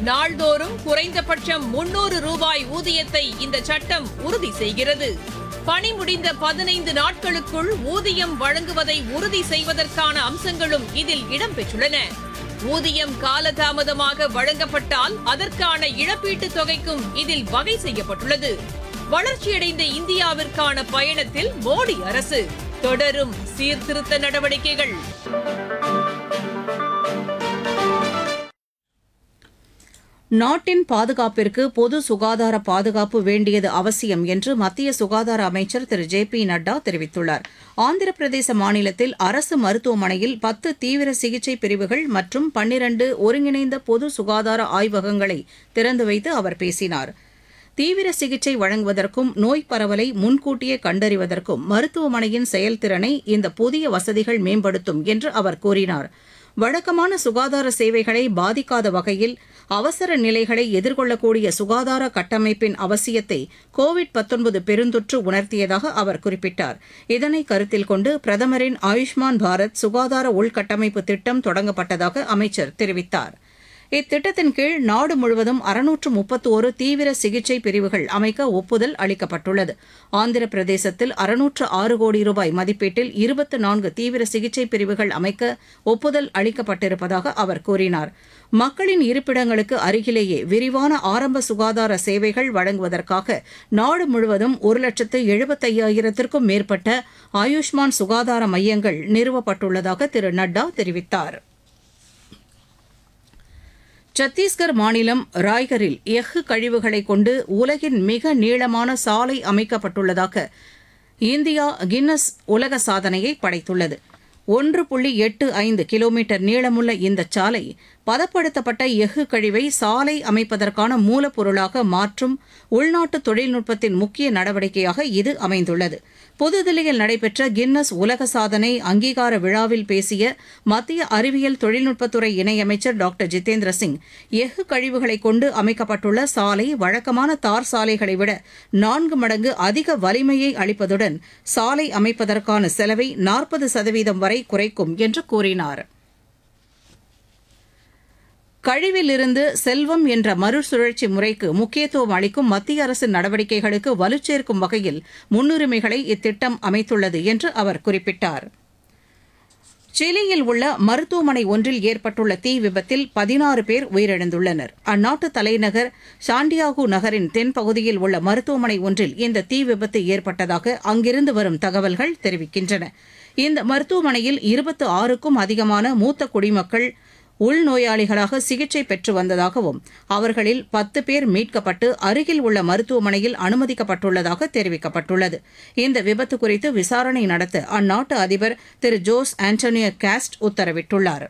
நாள்தோறும் குறைந்தபட்சம் முன்னூறு ரூபாய் ஊதியத்தை இந்த சட்டம் உறுதி செய்கிறது பணி முடிந்த பதினைந்து நாட்களுக்குள் ஊதியம் வழங்குவதை உறுதி செய்வதற்கான அம்சங்களும் இதில் இடம்பெற்றுள்ளன ஊதியம் காலதாமதமாக வழங்கப்பட்டால் அதற்கான இழப்பீட்டுத் தொகைக்கும் இதில் வகை செய்யப்பட்டுள்ளது வளர்ச்சியடைந்த இந்தியாவிற்கான பயணத்தில் மோடி அரசு தொடரும் சீர்திருத்த நடவடிக்கைகள் நாட்டின் பாதுகாப்பிற்கு பொது சுகாதார பாதுகாப்பு வேண்டியது அவசியம் என்று மத்திய சுகாதார அமைச்சர் திரு ஜே பி நட்டா தெரிவித்துள்ளார் ஆந்திர பிரதேச மாநிலத்தில் அரசு மருத்துவமனையில் பத்து தீவிர சிகிச்சை பிரிவுகள் மற்றும் பன்னிரண்டு ஒருங்கிணைந்த பொது சுகாதார ஆய்வகங்களை திறந்து வைத்து அவர் பேசினார் தீவிர சிகிச்சை வழங்குவதற்கும் நோய் பரவலை முன்கூட்டியே கண்டறிவதற்கும் மருத்துவமனையின் செயல்திறனை இந்த புதிய வசதிகள் மேம்படுத்தும் என்று அவர் கூறினார் வழக்கமான சுகாதார சேவைகளை பாதிக்காத வகையில் அவசர நிலைகளை எதிர்கொள்ளக்கூடிய சுகாதார கட்டமைப்பின் அவசியத்தை கோவிட் பெருந்தொற்று உணர்த்தியதாக அவர் குறிப்பிட்டார் இதனை கருத்தில் கொண்டு பிரதமரின் ஆயுஷ்மான் பாரத் சுகாதார உள்கட்டமைப்பு திட்டம் தொடங்கப்பட்டதாக அமைச்சர் தெரிவித்தார் இத்திட்டத்தின் கீழ் நாடு முழுவதும் அறுநூற்று முப்பத்தோரு தீவிர சிகிச்சை பிரிவுகள் அமைக்க ஒப்புதல் அளிக்கப்பட்டுள்ளது ஆந்திர பிரதேசத்தில் அறுநூற்று ஆறு கோடி ரூபாய் மதிப்பீட்டில் இருபத்து நான்கு தீவிர சிகிச்சை பிரிவுகள் அமைக்க ஒப்புதல் அளிக்கப்பட்டிருப்பதாக அவர் கூறினார் மக்களின் இருப்பிடங்களுக்கு அருகிலேயே விரிவான ஆரம்ப சுகாதார சேவைகள் வழங்குவதற்காக நாடு முழுவதும் ஒரு லட்சத்து எழுபத்தையாயிரத்திற்கும் மேற்பட்ட ஆயுஷ்மான் சுகாதார மையங்கள் நிறுவப்பட்டுள்ளதாக திரு நட்டா தெரிவித்தாா் சத்தீஸ்கர் மாநிலம் ராய்கரில் எஃகு கழிவுகளை கொண்டு உலகின் மிக நீளமான சாலை அமைக்கப்பட்டுள்ளதாக இந்தியா கின்னஸ் உலக சாதனையை படைத்துள்ளது ஒன்று புள்ளி எட்டு ஐந்து கிலோமீட்டர் நீளமுள்ள இந்த சாலை பதப்படுத்தப்பட்ட எஃகு கழிவை சாலை அமைப்பதற்கான மூலப்பொருளாக மாற்றும் உள்நாட்டு தொழில்நுட்பத்தின் முக்கிய நடவடிக்கையாக இது அமைந்துள்ளது புதுதில்லியில் நடைபெற்ற கின்னஸ் உலக சாதனை அங்கீகார விழாவில் பேசிய மத்திய அறிவியல் தொழில்நுட்பத்துறை இணையமைச்சர் டாக்டர் ஜிதேந்திர சிங் எஃகு கழிவுகளை கொண்டு அமைக்கப்பட்டுள்ள சாலை வழக்கமான தார் சாலைகளை விட நான்கு மடங்கு அதிக வலிமையை அளிப்பதுடன் சாலை அமைப்பதற்கான செலவை நாற்பது சதவீதம் வரை குறைக்கும் என்று கூறினார் கழிவிலிருந்து செல்வம் என்ற மறுசுழற்சி முறைக்கு முக்கியத்துவம் அளிக்கும் மத்திய அரசின் நடவடிக்கைகளுக்கு வலுச்சேர்க்கும் வகையில் முன்னுரிமைகளை இத்திட்டம் அமைத்துள்ளது என்று அவர் குறிப்பிட்டார் சிலியில் உள்ள மருத்துவமனை ஒன்றில் ஏற்பட்டுள்ள தீ விபத்தில் பதினாறு பேர் உயிரிழந்துள்ளனர் அந்நாட்டு தலைநகர் சாண்டியாகு நகரின் தென்பகுதியில் உள்ள மருத்துவமனை ஒன்றில் இந்த தீ விபத்து ஏற்பட்டதாக அங்கிருந்து வரும் தகவல்கள் தெரிவிக்கின்றன இந்த மருத்துவமனையில் இருபத்து ஆறுக்கும் அதிகமான மூத்த குடிமக்கள் உள்நோயாளிகளாக சிகிச்சை பெற்று வந்ததாகவும் அவர்களில் பத்து பேர் மீட்கப்பட்டு அருகில் உள்ள மருத்துவமனையில் அனுமதிக்கப்பட்டுள்ளதாக தெரிவிக்கப்பட்டுள்ளது இந்த விபத்து குறித்து விசாரணை நடத்த அந்நாட்டு அதிபர் திரு ஜோஸ் ஆண்டோனியோ காஸ்ட் உத்தரவிட்டுள்ளார்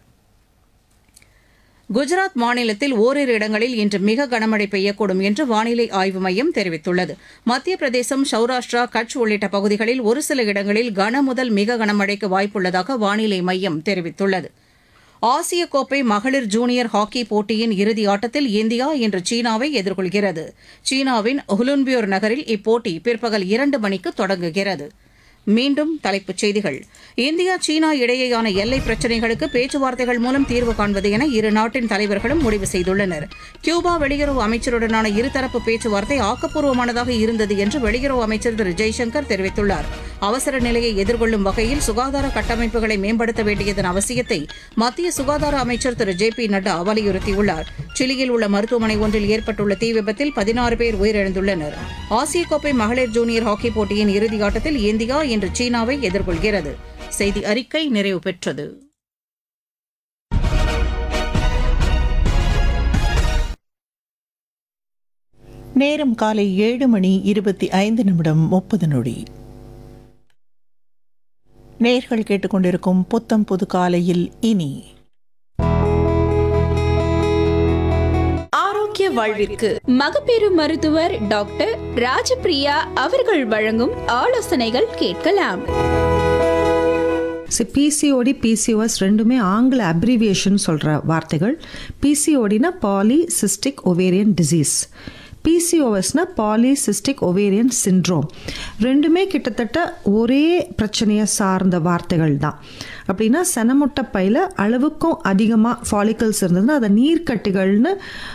குஜராத் மாநிலத்தில் ஓரிரு இடங்களில் இன்று மிக கனமழை பெய்யக்கூடும் என்று வானிலை ஆய்வு மையம் தெரிவித்துள்ளது மத்திய பிரதேசம் சௌராஷ்டிரா கட்ச் உள்ளிட்ட பகுதிகளில் ஒரு சில இடங்களில் கன முதல் மிக கனமழைக்கு வாய்ப்புள்ளதாக வானிலை மையம் தெரிவித்துள்ளது ஆசிய கோப்பை மகளிர் ஜூனியர் ஹாக்கி போட்டியின் இறுதி ஆட்டத்தில் இந்தியா இன்று சீனாவை எதிர்கொள்கிறது சீனாவின் ஹுலுன்பியோர் நகரில் இப்போட்டி பிற்பகல் இரண்டு மணிக்கு தொடங்குகிறது மீண்டும் தலைப்புச் செய்திகள் இந்தியா சீனா இடையேயான எல்லை பிரச்சினைகளுக்கு பேச்சுவார்த்தைகள் மூலம் தீர்வு காண்பது என இரு நாட்டின் தலைவர்களும் முடிவு செய்துள்ளனர் கியூபா வெளியுறவு அமைச்சருடனான இருதரப்பு பேச்சுவார்த்தை ஆக்கப்பூர்வமானதாக இருந்தது என்று வெளியுறவு அமைச்சர் திரு ஜெய்சங்கர் தெரிவித்துள்ளார் அவசர நிலையை எதிர்கொள்ளும் வகையில் சுகாதார கட்டமைப்புகளை மேம்படுத்த வேண்டியதன் அவசியத்தை மத்திய சுகாதார அமைச்சர் திரு ஜே பி நட்டா வலியுறுத்தியுள்ளார் சிலியில் உள்ள மருத்துவமனை ஒன்றில் ஏற்பட்டுள்ள தீ விபத்தில் பதினாறு பேர் உயிரிழந்துள்ளனர் ஆசிய கோப்பை மகளிர் ஜூனியர் ஹாக்கி போட்டியின் இறுதி ஆட்டத்தில் இந்தியா இன்று சீனாவை எதிர்கொள்கிறது செய்தி அறிக்கை நிறைவு பெற்றது நேரம் காலை ஏழு மணி இருபத்தி ஐந்து நிமிடம் முப்பது நொடி நேர்கள் கேட்டுக்கொண்டிருக்கும் புத்தம் புது காலையில் இனி ஆரோக்கிய வாழ்விற்கு மகப்பேறு மருத்துவர் டாக்டர் ராஜபிரியா அவர்கள் வழங்கும் ஆலோசனைகள் கேட்கலாம் பிசிஓடி பிசிஓஎஸ் ரெண்டுமே ஆங்கில அப்ரிவியேஷன் சொல்கிற வார்த்தைகள் பிசிஓடினா பாலி சிஸ்டிக் ஒவேரியன் டிசீஸ் பிசிஓஎஸ்னா பாலிசிஸ்டிக் ஒவேரியன் சின்ட்ரோம் ரெண்டுமே கிட்டத்தட்ட ஒரே பிரச்சனையை சார்ந்த வார்த்தைகள் தான் அப்படின்னா செனமுட்டை பையில் அளவுக்கும் அதிகமாக ஃபாலிக்கல்ஸ் இருந்ததுன்னா அதை நீர்க்கட்டிகள்னு